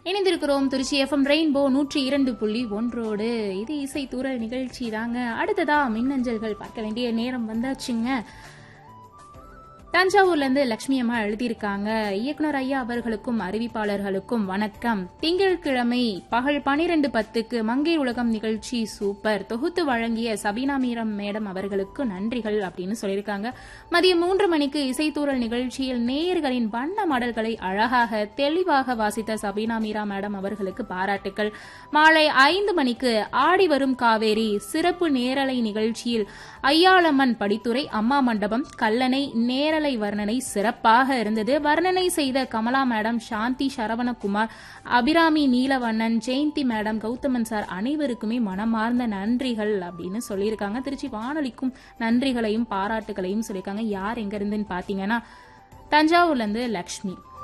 இணைந்திருக்கிறோம் Trichy FM rainbow நூற்றி இரண்டு புள்ளி ஒன்றோடு இது இசை தூரல் நிகழ்ச்சி தாங்க அடுத்ததா மின்னஞ்சல்கள் பார்க்க வேண்டிய நேரம் வந்தாச்சுங்க தஞ்சாவூர்ல இருந்து லட்சுமி அம்மா எழுதியிருக்காங்க இயக்குனர் ஐயா அவர்களுக்கும் அறிவிப்பாளர்களுக்கும் வணக்கம் திங்கட்கிழமை பகல் பனிரெண்டு பத்துக்கு மங்கை உலகம் நிகழ்ச்சி சூப்பர் தொகுத்து வழங்கிய சபீனா மீரம் மேடம் அவர்களுக்கு நன்றிகள் அப்படின்னு சொல்லியிருக்காங்க மதியம் மூன்று மணிக்கு இசைத்தூரல் நிகழ்ச்சியில் நேயர்களின் வண்ண மடல்களை அழகாக தெளிவாக வாசித்த சபீனா மீரா மேடம் அவர்களுக்கு பாராட்டுக்கள் மாலை ஐந்து மணிக்கு ஆடி வரும் காவேரி சிறப்பு நேரலை நிகழ்ச்சியில் ஐயாளம்மன் படித்துறை அம்மா மண்டபம் கல்லணை நேரலை வர்ணனை சிறப்பாக இருந்தது வர்ணனை செய்த Kamala madam Shanthi Saravanakumar Abirami Neelavannan Jayanthi madam Gowthaman sir அனைவருக்குமே மனமார்ந்த நன்றிகள் அப்படின்னு சொல்லியிருக்காங்க திருச்சி வானொலிக்கும் நன்றிகளையும் பாராட்டுகளையும் சொல்லியிருக்காங்க யார் எங்க இருந்துன்னு பாத்தீங்கன்னா தஞ்சாவூர்ல இருந்து லக்ஷ்மி